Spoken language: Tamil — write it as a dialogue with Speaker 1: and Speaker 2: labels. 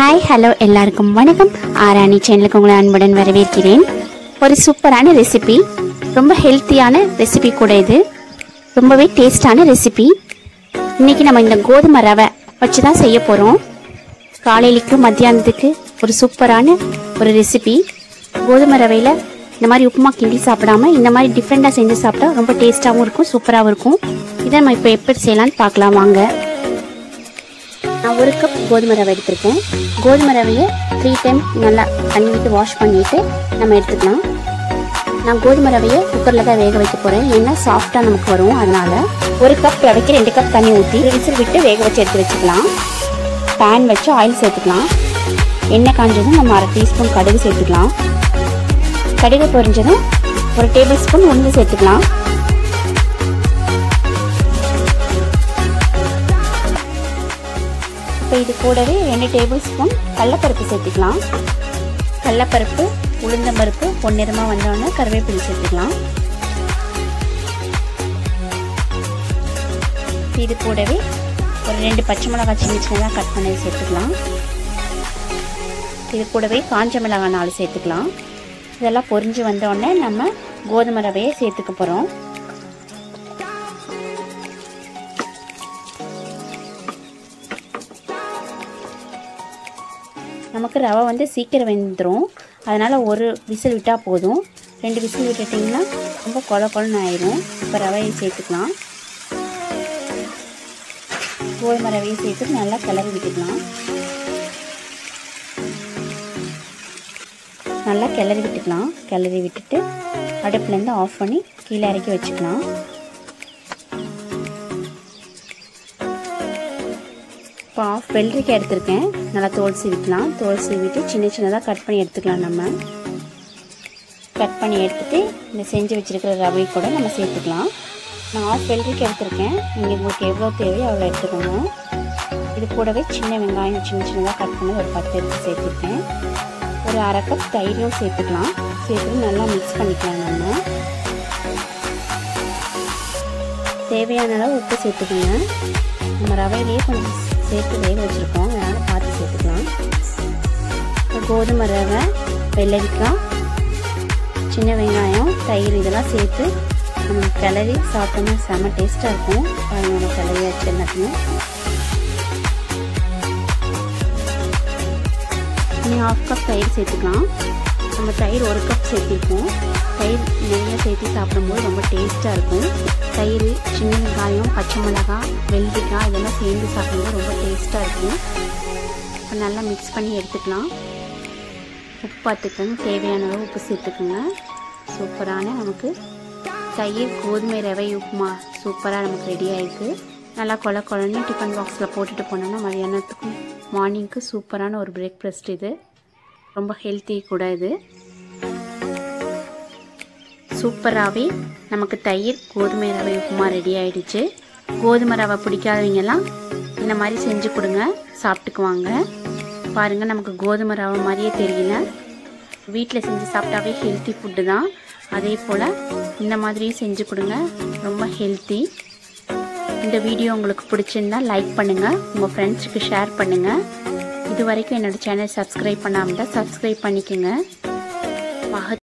Speaker 1: ஹாய் ஹலோ எல்லாருக்கும் வணக்கம் ஆராணி சேனலுக்கு உங்களை அன்புடன் வரவேற்கிறேன் ஒரு சூப்பரான ரெசிபி ரொம்ப ஹெல்த்தியான ரெசிபி கூட இது ரொம்பவே டேஸ்டான ரெசிபி இன்னைக்கு நம்ம இந்த கோதுமை ரவை வச்சு தான் செய்ய போகிறோம் காலையிலைக்கு மத்தியானத்துக்கு ஒரு சூப்பரான ஒரு ரெசிபி கோதுமை ரவையில் இந்த மாதிரி உப்புமா கிண்டி சாப்பிடாம இந்த மாதிரி டிஃப்ரெண்ட்டாக செஞ்சு சாப்பிட்டா ரொம்ப டேஸ்ட்டாகவும் இருக்கும் சூப்பராகவும் இருக்கும் இதை நம்ம இப்போ எப்படி செய்யலாம்னு பார்க்கலாம் வாங்க நான் ஒரு கப் கோதுமை ரவை எடுத்திருக்கேன் கோதுமை ரவையை த்ரீ டைம் நல்லா தண்ணி விட்டு வாஷ் பண்ணிவிட்டு நம்ம எடுத்துக்கலாம் நான் கோதுமை ரவையை குக்கரில் தான் வேக வைக்க போகிறேன் ஏன்னா சாஃப்டாக நமக்கு வரும் அதனால் ஒரு கப் ரவைக்கு ரெண்டு கப் தண்ணி ஊற்றி விசில் விட்டு வேக வச்சு எடுத்து வச்சுக்கலாம் பேன் வச்சு ஆயில் சேர்த்துக்கலாம் எண்ணெய் காஞ்சதும் நம்ம அரை டீஸ்பூன் கடுகு சேர்த்துக்கலாம் கடுகு பொரிஞ்சதும் ஒரு டேபிள் ஸ்பூன் உளுந்து சேர்த்துக்கலாம் இப்போ இது கூடவே ரெண்டு டேபிள் ஸ்பூன் கடலப்பருப்பு சேர்த்துக்கலாம் கடலப்பருப்பு உளுந்தம்பருப்பு பொன்னிறமாக வந்தோடனே கருவேப்பிலை சேர்த்துக்கலாம் இது கூடவே ஒரு ரெண்டு பச்சை மிளகாய் சின்ன சின்னதாக கட் பண்ணி சேர்த்துக்கலாம் இது கூடவே காஞ்ச மிளகாய் நாலு சேர்த்துக்கலாம் இதெல்லாம் பொரிஞ்சு வந்தோடனே நம்ம கோதுமை ரவையை சேர்த்துக்க போகிறோம் நமக்கு ரவை வந்து சீக்கிரம் வெந்துடும் அதனால் ஒரு விசில் விட்டால் போதும் ரெண்டு விசில் விட்டுட்டிங்கன்னா ரொம்ப கொல கொலன்னு ஆயிடும் இப்போ ரவையை சேர்த்துக்கலாம் கோதுமை ரவையை சேர்த்து நல்லா கிளறி விட்டுக்கலாம் நல்லா கிளறி விட்டுக்கலாம் கிளறி விட்டுட்டு அடுப்புலேருந்து ஆஃப் பண்ணி கீழே இறக்கி வச்சுக்கலாம் இப்போ ஆஃப் வெள்ளரிக்காய் எடுத்திருக்கேன் நல்லா தோல் சீவிக்கலாம் தோல் சீவிட்டு சின்ன சின்னதாக கட் பண்ணி எடுத்துக்கலாம் நம்ம கட் பண்ணி எடுத்துகிட்டு இந்த செஞ்சு வச்சுருக்கிற ரவை கூட நம்ம சேர்த்துக்கலாம் நான் ஆஃப் வெள்ளரிக்காய் எடுத்திருக்கேன் நீங்கள் உங்களுக்கு எவ்வளோ தேவையோ அவ்வளோ எடுத்துக்கோங்க இது கூடவே சின்ன வெங்காயம் சின்ன சின்னதாக கட் பண்ணி ஒரு பத்து எடுத்து சேர்த்துருக்கேன் ஒரு அரை கப் தயிரும் சேர்த்துக்கலாம் சேர்த்து நல்லா மிக்ஸ் பண்ணிக்கலாம் நம்ம தேவையான அளவு உப்பு சேர்த்துக்கோங்க நம்ம ரவையிலேயே கொஞ்சம் சேர்த்து வேக வச்சுருக்கோம் அதனால் பார்த்து சேர்த்துக்கலாம் கோதுமை ரவை வெள்ளரிக்காய் சின்ன வெங்காயம் தயிர் இதெல்லாம் சேர்த்து நம்ம கிளறி சாப்பிட்டோம்னா செம்ம டேஸ்ட்டாக இருக்கும் நம்ம கிளறி வச்சு எல்லாத்தையும் நீ ஹாஃப் கப் தயிர் சேர்த்துக்கலாம் நம்ம தயிர் ஒரு கப் சேர்த்திருக்கோம் தயிர் நிறைய சேர்த்து சாப்பிடும்போது ரொம்ப டேஸ்ட்டாக இருக்கும் தயிர் சின்ன வெங்காயம் பச்சை மிளகாய் வெள்ளரிக்காய் இதெல்லாம் சேர்ந்து சாப்பிடும்போது ரொம்ப டேஸ்ட்டாக இருக்கும் இப்போ நல்லா மிக்ஸ் பண்ணி எடுத்துக்கலாம் உப்பு பார்த்துக்கோங்க தேவையான அளவு உப்பு சேர்த்துக்கோங்க சூப்பரான நமக்கு தயிர் கோதுமை ரவை உப்புமா சூப்பராக நமக்கு ரெடி ஆகிருக்கு நல்லா கொல கொலன்னு டிஃபன் பாக்ஸில் போட்டுட்டு போனோம்னா மதியானத்துக்கும் மார்னிங்க்கு சூப்பரான ஒரு பிரேக்ஃபாஸ்ட் இது ரொம்ப ஹெல்த்தி கூட இது சூப்பராகவே நமக்கு தயிர் கோதுமை ரவை உப்புமா ரெடி ஆயிடுச்சு கோதுமை ரவை பிடிக்காதவங்கெல்லாம் இந்த மாதிரி செஞ்சு கொடுங்க சாப்பிட்டுக்குவாங்க பாருங்கள் நமக்கு கோதுமை ரவை மாதிரியே தெரியல வீட்டில் செஞ்சு சாப்பிட்டாவே ஹெல்த்தி ஃபுட்டு தான் அதே போல் இந்த மாதிரியும் செஞ்சு கொடுங்க ரொம்ப ஹெல்த்தி இந்த வீடியோ உங்களுக்கு பிடிச்சிருந்தா லைக் பண்ணுங்கள் உங்கள் ஃப்ரெண்ட்ஸுக்கு ஷேர் பண்ணுங்கள் இது வரைக்கும் என்னோடய சேனல் சப்ஸ்கிரைப் பண்ணாமல் தான் சப்ஸ்கிரைப் பண்ணிக்கோங்க மகத்